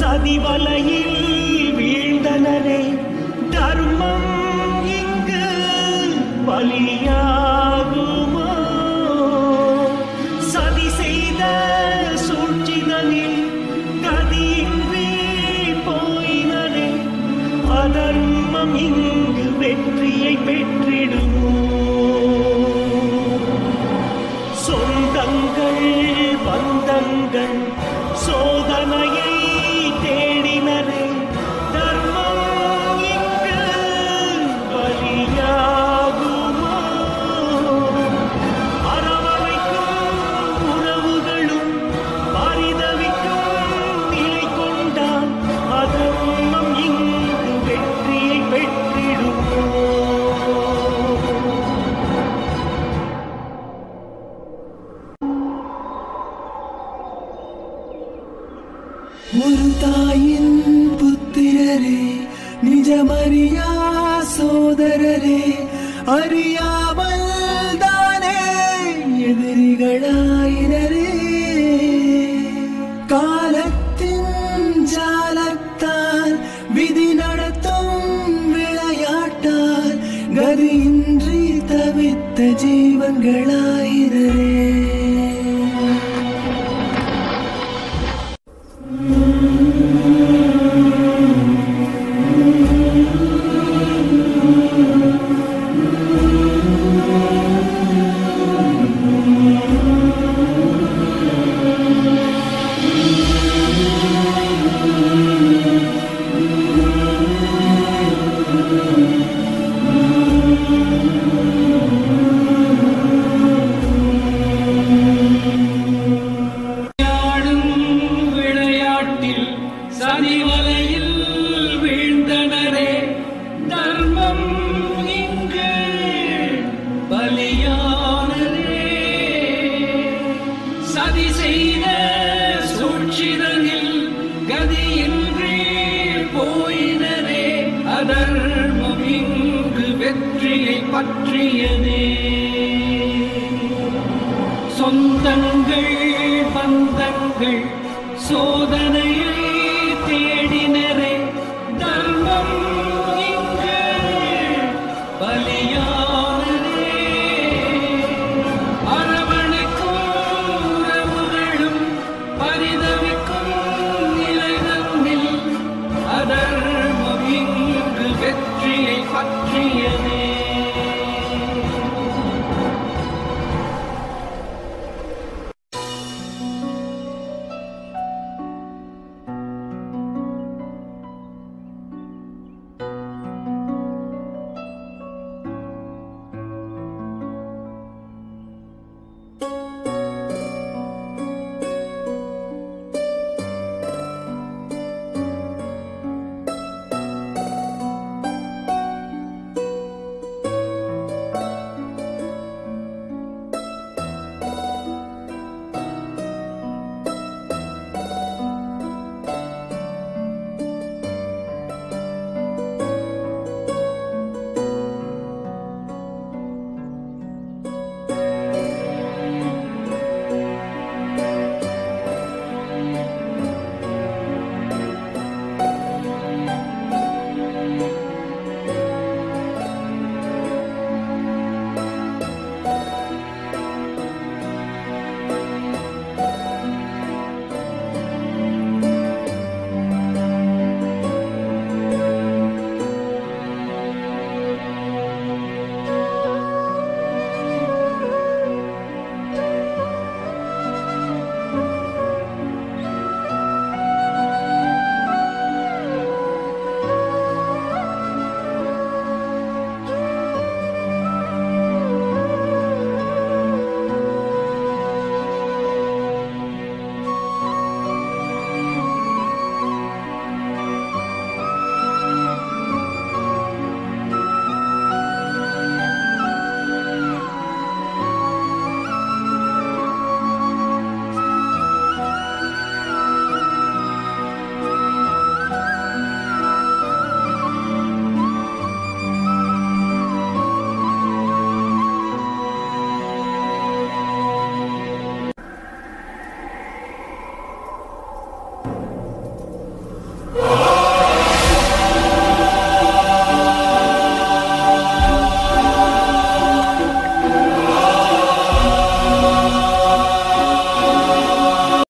சதிவலையில் வீழ்ந்தனரே தர்மம் இங்கு பலியாகுமோ சதி செய்த சூழ்ச்சிதனில் கதியின்றி போயினரே அதர்மம் இங்கு வெற்றியை பெற்றிடுமோ சொந்தங்கள் பந்தங்கள் சோதனையை தேடினரே தர்மம் இங்கு பலியாகுமோ அரவணைக்கும் உறவுகளும் பரிதவிக்கும் நிலை கொண்டால் அதர்மம் இங்கு வெற்றியை பெற்றிடுமோ ஒரு தாயின் புத்திரரே நிஜமறியா சோதரரே அறியாமல் தானே எதிரிகளாயினரே காலத்தின் ஜாலத்தால் விதி நடத்தும் விளையாட்டால் கதியின்றி தவித்த ஜீவன்களாயினரே விளையாடும் விளையாட்டில் சதிவலையில் வீழ்ந்தனரே தர்மம் இங்கு பலியானதே சதி செய்த சூழ்ச்சிதனில் கதியின்றி போயினரே அதர்மம் இங்கு வெற்றியை பற்றியதே சொந்தங்கள் பந்தங்கள் சோதனையை தேடினரே தர்மம் இங்கு பலி